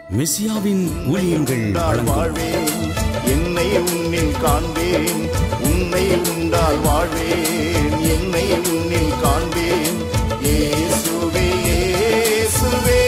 மெசியாவின் ஊழியங்கள் உண்டால் வழங்கும் வாழ்வேன் என்னை உன்னில் காண்பேன் உன்னை உண்டால் வாழ்வேன் என்னை உன்னில் காண்பேன் இயேசுவே இயேசுவே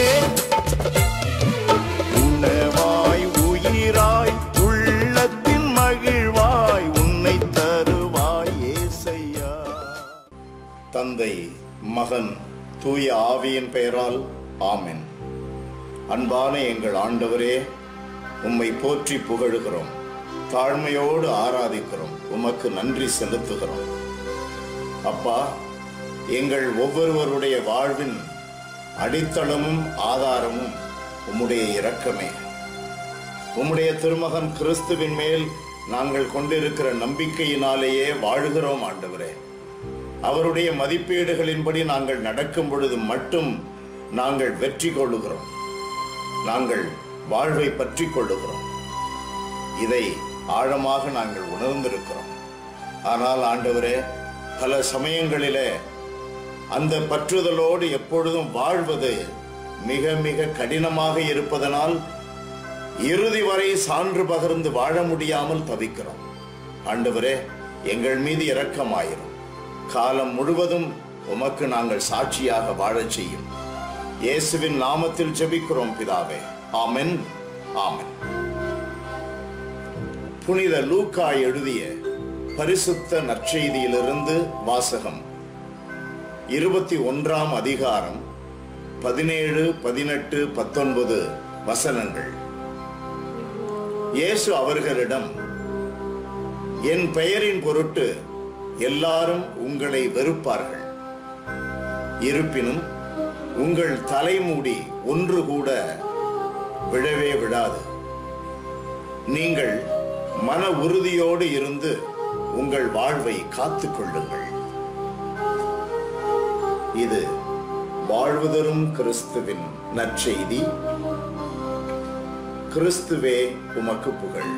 உணவாய் உயிராய் உள்ளத்தின் மகிழ்வாய் உன்னை தருவாய் ஏசையா தந்தை மகன் தூய ஆவியின் பெயரால் ஆமென் அன்பான எங்கள் ஆண்டவரே உம்மை போற்றி புகழுகிறோம் தாழ்மையோடு ஆராதிக்கிறோம் உமக்கு நன்றி செலுத்துகிறோம் அப்பா எங்கள் ஒவ்வொருவருடைய வாழ்வின் அடித்தளமும் ஆதாரமும் உம்முடைய இரக்கமே உம்முடைய திருமகன் கிறிஸ்துவின் மேல் நாங்கள் கொண்டிருக்கிற நம்பிக்கையினாலேயே வாழுகிறோம் ஆண்டவரே அவருடைய மதிப்பீடுகளின்படி நாங்கள் நடக்கும் பொழுது மட்டும் நாங்கள் வெற்றி கொள்ளுகிறோம் நாங்கள் வாழ்வை பற்றி கொள்ளுகிறோம் இதை ஆழமாக நாங்கள் உணர்ந்திருக்கிறோம் ஆனால் ஆண்டவரே பல சமயங்களிலே அந்த பற்றுதலோடு எப்பொழுதும் வாழ்வது மிக மிக கடினமாக இருப்பதனால் இறுதி வரை சான்று பகிர்ந்து வாழ முடியாமல் தவிக்கிறோம் ஆண்டவரே எங்கள் மீது இரக்கமாயிரும் காலம் முழுவதும் உமக்கு நாங்கள் சாட்சியாக வாழச் செய்யும் இயேசுவின் நாமத்தில் ஜெபிக்கிறோம் பிதாவே ஆமென் ஆமென் புனித லூக்கா எழுதிய பரிசுத்த நற்செய்தியிலிருந்து வாசகம் இருபத்தி ஒன்றாம் அதிகாரம் பதினேழு பதினெட்டு பத்தொன்பது வசனங்கள் இயேசு அவர்களிடம் என் பெயரின் பொருட்டு எல்லாரும் உங்களை வெறுப்பார்கள் இருப்பினும் உங்கள் தலைமூடி ஒன்று கூட விழவே விடாது நீங்கள் மன உறுதியோடு இருந்து உங்கள் வாழ்வை காத்துக் கொள்ளுங்கள் இது வாழ்வுதரும் கிறிஸ்துவின் நற்செய்தி கிறிஸ்துவே உமக்கு புகழ்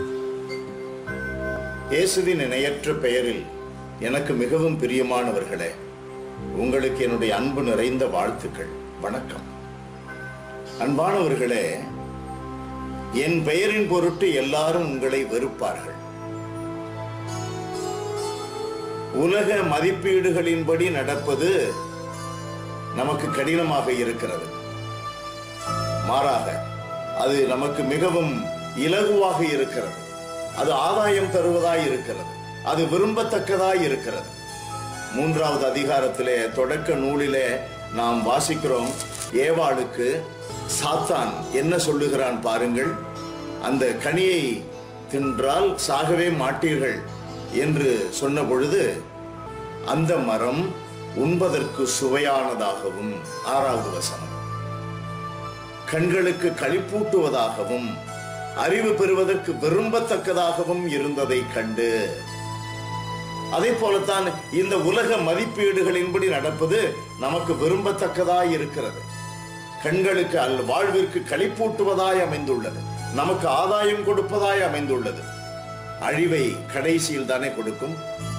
இயேசுவின் இணையற்ற பெயரில் எனக்கு மிகவும் பிரியமானவர்களே உங்களுக்கு என்னுடைய அன்பு நிறைந்த வாழ்த்துக்கள் வணக்கம் அன்பானவர்களே என் பெயரின் பொருட்டு எல்லாரும் உங்களை வெறுப்பார்கள் உலக மதிப்பீடுகளின்படி நடப்பது நமக்கு கடினமாக இருக்கிறது மாறாக அது நமக்கு மிகவும் இலகுவாக இருக்கிறது அது ஆதாயம் தருவதாய் இருக்கிறது அது விரும்பத்தக்கதாய் இருக்கிறது மூன்றாவது அதிகாரத்திலே தொடக்க நூலிலே நாம் வாசிக்கிறோம் ஏவாளுக்கு சாத்தான் என்ன சொல்லுகிறான் பாருங்கள் அந்த கனியை தின்றால் சாகவே மாட்டீர்கள் என்று சொன்ன பொழுது அந்த மரம் உண்பதற்கு சுவையானதாகவும் ஆறாவது வசனம் கண்களுக்கு களிப்பூட்டுவதாகவும் அறிவு பெறுவதற்கு விரும்பத்தக்கதாகவும் இருந்ததை கண்டு அதே போலத்தான் இந்த உலக மதிப்பீடுகளின்படி நடப்பது நமக்கு விரும்பத்தக்கதாய் இருக்கிறது கண்களுக்கு அல் வாழ்விற்கு களிப்பூட்டுவதாய் அமைந்துள்ளது நமக்கு ஆதாயம் கொடுப்பதாய் அமைந்துள்ளது அழிவை கடைசியில் தானே கொடுக்கும்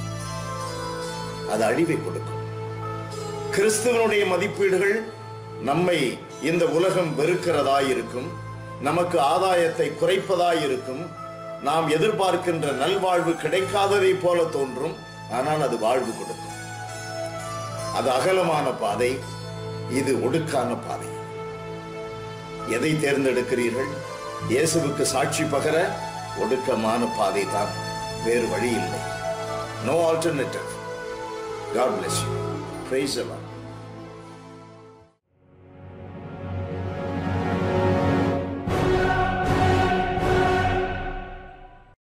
அது அழிவை கொடுக்கும் கிறிஸ்துவனுடைய மதிப்பீடுகள் நம்மை இந்த உலகம் வெறுக்கிறதாய் இருக்கும் நமக்கு ஆதாயத்தை குறைப்பதாய் இருக்கும் நாம் எதிர்பார்க்கின்ற நல்வாழ்வு கிடைக்காததை போல தோன்றும் ஆனால் அது வாழ்வு கொடுக்கும் அது அகலமான பாதை இது ஒடுக்கான பாதை எதை தேர்ந்தெடுக்கிறீர்கள் இயேசுவுக்கு சாட்சி பகர ஒடுக்கமான பாதை தான் வேறு வழி இல்லை no alternative God bless you price எல்லாம்